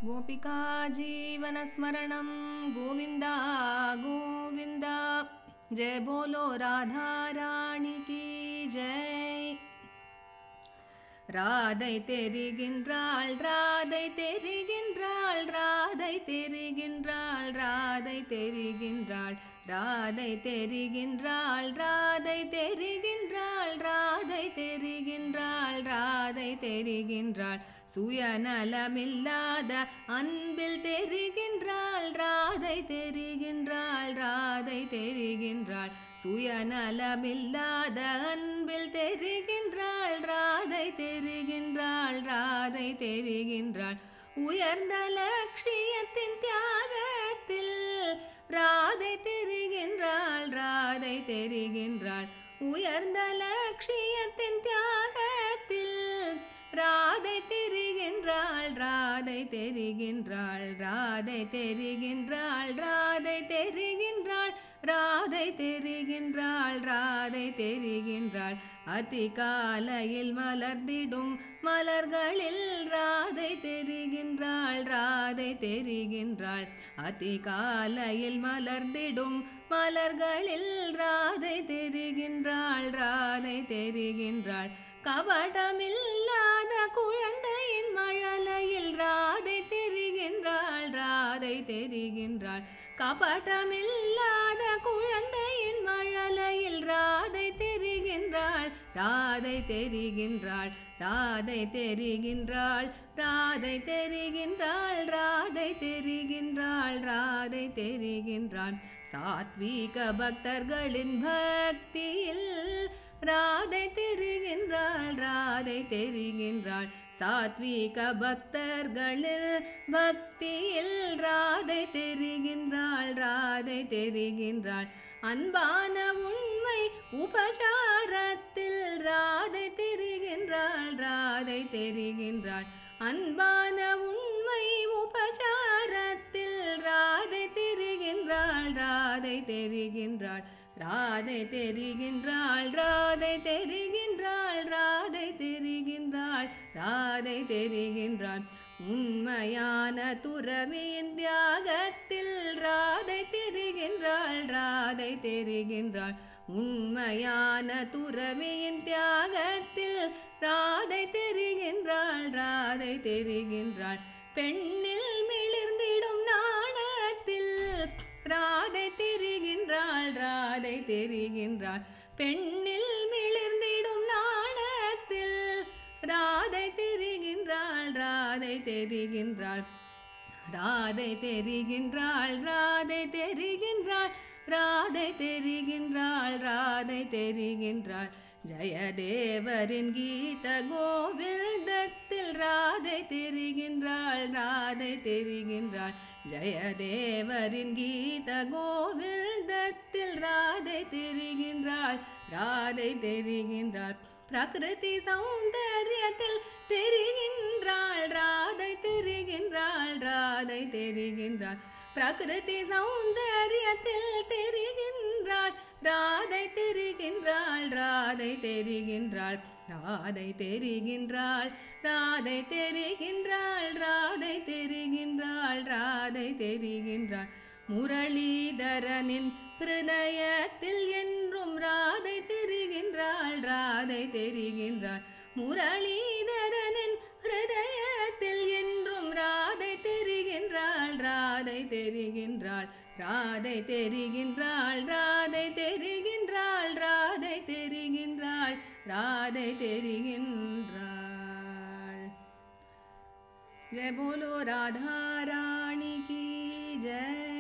गोपिका जीवनस्मरणं गोविन्द गोविन्द जय बोलो राधा रानी की जय ராதை தெரிகின்றாள் ராதை தெரிகின்றாள் ராதை தெரிகின்றாள் ராதை தெரிகின்றாள் ராதை தெரிகின்றாள் ராதை தெரிகின்றாள் ராதை தெரிகின்றாள் ராதை தெரிகின்றாள் சுயநலமில்லாத அன்பில் தெரிகின்றாள் ராதை தெரிகின்றாள் ராதை தெரிகின்றாள் சுயநலமில்லாத அன்பில் தெரிகின்றாள் ராதை தெரிகின்றாள் ராதை தெரிகின்றாள் உயர்ந்த லட்சியத்தின் தியாகத்தில் ராதை தெரிகின்றாள் ராதை தெரிகின்றாள் உயர்ந்த லட்சியத்தின் தியாகத்தில் ராதை தெரிகின்றாள் ராதை தெரிகின்றாள் ராதை தெரிகின்றாள் ராதை தெரிகின்றாள் ராதை தெரிகின்றாள் ராதை தெரிகின்றாள் அதிகாலையில் மலர்ந்திடும் மலர்களில் ராதை தெரிகின்றாள் ராதை தெரிகின்றாள் அதிகாலையில் மலர்ந்திடும் மலர்களில் ராதை தெரிகின்றாள் ராதை தெரிகின்றாள் கபடமில்லாத குழந்தையின் மழலையில் ராதை தெரிகின்றாள் ராதை தெரிகின்றாள் கபடமில்லாத குழந்தையின் மழலையில் ராதை தெரிகின்றாள் ராதை தெரிகின்றாள் ராதை தெரிகின்றாள் ராதை தெரிகின்றாள் ராதை தெரிகின்றாள் ராதை தெரிகின்றாள் சாத்வீக பக்தர்களின் பக்தியில் ராதை தெரிகின்றாள் ராதை தெரிகின்றாள் சாத்வீக பக்தர்களில் பக்தியில் ராதை தெரிகின்றாள் ராதை தெரிகின்றாள் அன்பான உண்மை உபசாரத்தில் ராதை தெரிகின்றாள் ராதை தெரிகின்றாள் அன்பான உண்மை உபசாரத்தில் ராதை தெரிகின்றாள் ராதை தெரிகின்றாள் ராதை தெரிகின்றாள் ராதை தெரிகின்றாள் ராதை தெரிகின்றாள் ராதை தெரிகின்றாள் உண்மையான துறவியின் தியாகத்தில் ராதை தெரிகின்றாள் ராதை தெரிகின்றாள் உண்மையான துறவியின் தியாகத்தில் ராதை தெரிகின்றாள் ராதை தெரிகின்றாள் பெண்ணில் மிளிர்ந்திடும் நாணத்தில் ராதை தெரிகின்றாள் ராதை தெரிகின்றாள் பெண்ணில் மிளிர்ந்திடும் நாணத்தில் ராதை தெரிகின்றாள் ராதை தெரிகின்றாள் ராதை தெரிகின்றாள் ராதை தெரிகின்றாள் ராதை தெரிகின்றாள் ராதை தெரிகின்றாள் ஜெயதேவரின் கீத கோவிந்தத்தில் ராதை தெரிகின்றாள் ராதை தெரிகின்றாள் ஜெயதேவரின் கீத கோவிந்தத்தில் ராதை தெரிகின்றாள் ராதை தெரிகின்றாள் பிரகிருதி சௌந்தர்யத்தில் தெரிகின்றாள் ராதை தெரிகின்றாள் ராதை தெரிகின்றாள் பிரகிருதி சௌந்தர்யத்தில் தெரிகின்றாள் ராதை தெரிகின்றாள் ராதை தெரிகின்றாள் ராதை தெரிகின்றாள் ராதை தெரிகின்றாள் ராதை தெரிகின்றாள் ராதை தெரிகின்றாள் முரளிதரனின் ஹிருதயத்தில் என்றும் ராதை தெரிகின்றாள் ராதை தெரிகின்றாள் முரளிதரனின் ஹிருதயத்தில் என்றும் ராதை தெரிகின்றாள் ராதை தெரிகின்றாள் ராதை தெரிகின்றாள் ராதை தெரிகின்றாள் ராதை தெரிகின்றாள் ராதை தெரிகின்றாள் जय बोलो राधा रानी की जय